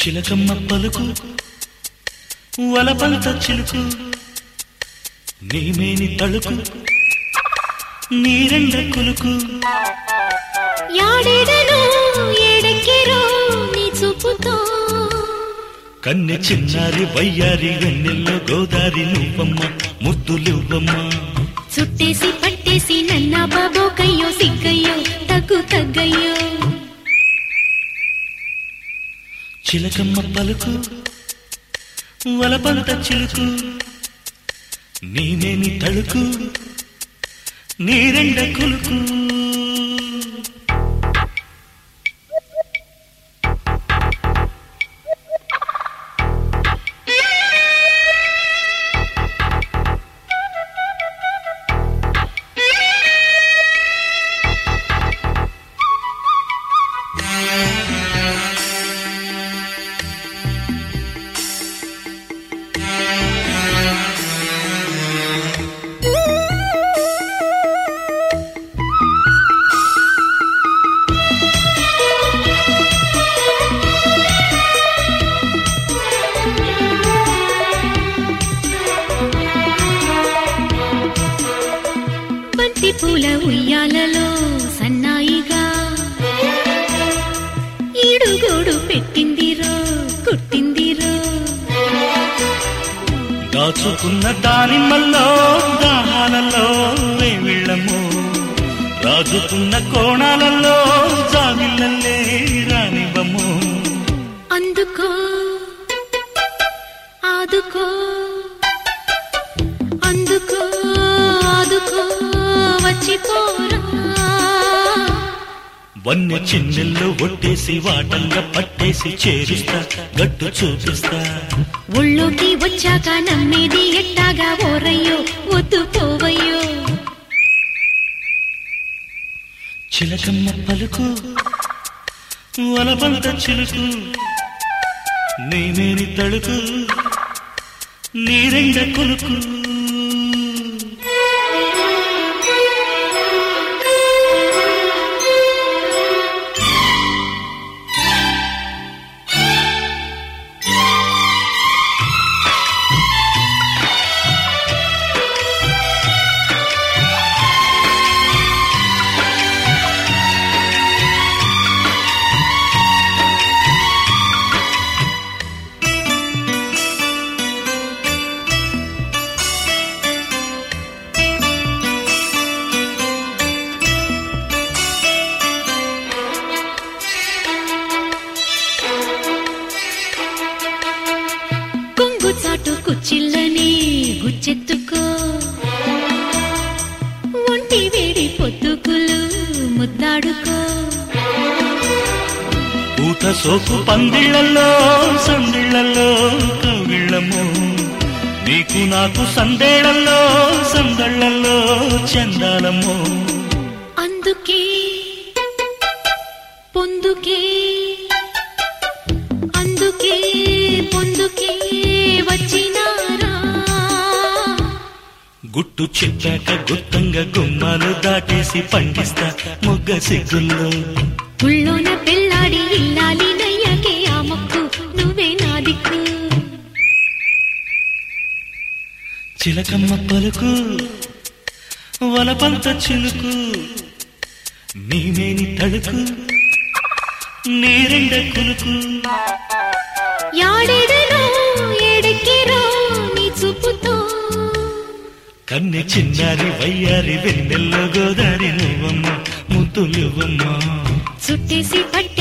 చిలకమ్మ పలుకు వలపంత చిలుకు నీమేని తళుకు నీరెండ కులుకు యాడెడను ఎడెక్కిరో నీ చూపుతో కన్నె చిన్నారి వయ్యారి వెన్నెల్లో గోదారి నువ్వమ్మ ముద్దులివ్వమ్మ చుట్టేసి పట్టేసి నన్న బాబోకయ్యో సిగ్గయ్యో తగ్గు తగ్గయ్యో చిలకమ్మ పలుకు వలపంత చిలుకు నీమేని తళుకు నీరెండ కులుకు బంతి పూల ఉయ్యాలలో సన్నాయిగా ఈడుగోడు పెట్టిందిరో కుట్టిందిరో దాచుకున్న దానిమ్మల్లో దాహాలలో వేవిళ్ళము రాజుకున్న కోణాలలో జావిళ్ళల్లే రానివ్వము అందుకో ఆదుకో అందుకో ఆదుకో వచ్చిపోరా వన్య చిన్నెల్లో ఒట్టేసి వాటంగా పట్టేసి చేరుస్తా గట్టు చూపిస్తా ఒళ్ళోకి వచ్చాక నమ్మేది ఎట్టాగా ఓరయ్యో వద్దు పోవయ్యో చిలకమ్మ పలుకు వలబంత చిలుకు నేనేని తడుకు నీరెండ కొలుకు కొంగు చాటు కుచ్చిళ్ళని గుచ్చెత్తుకో ఒంటి వేడి పొద్దుకులు ముద్దాడుకో పూత సోపు పందిళ్లలో సందిళ్లలో కవిళ్ళము నీకు నాకు సందేళ్లలో సందళ్లలో చందాలము అందుకే పొందుకే అందుకే పొందుకే వచ్చినారా గుట్టు చెప్పాక గుత్తంగా గుమ్మాలు దాటేసి పండిస్తా మొగ్గ సిగ్గుల్లో ఉళ్ళోన పెళ్ళాడి ఇల్లాలి నయ్యాకే ఆ మొక్కు నువ్వే నా దిక్కు చిలకమ్మ పలుకు వలపంత చిలుకు నీవేని తడుకు నీరెండ కులుకు యాడెడనో ఎడెక్కిరో నీ చూపుతో కన్నె చిన్నారి వయ్యారి వెన్నెల్లో గోదారి నువ్వమ్మ ముద్దులివ్వమ్మ చుట్టేసి పట్టి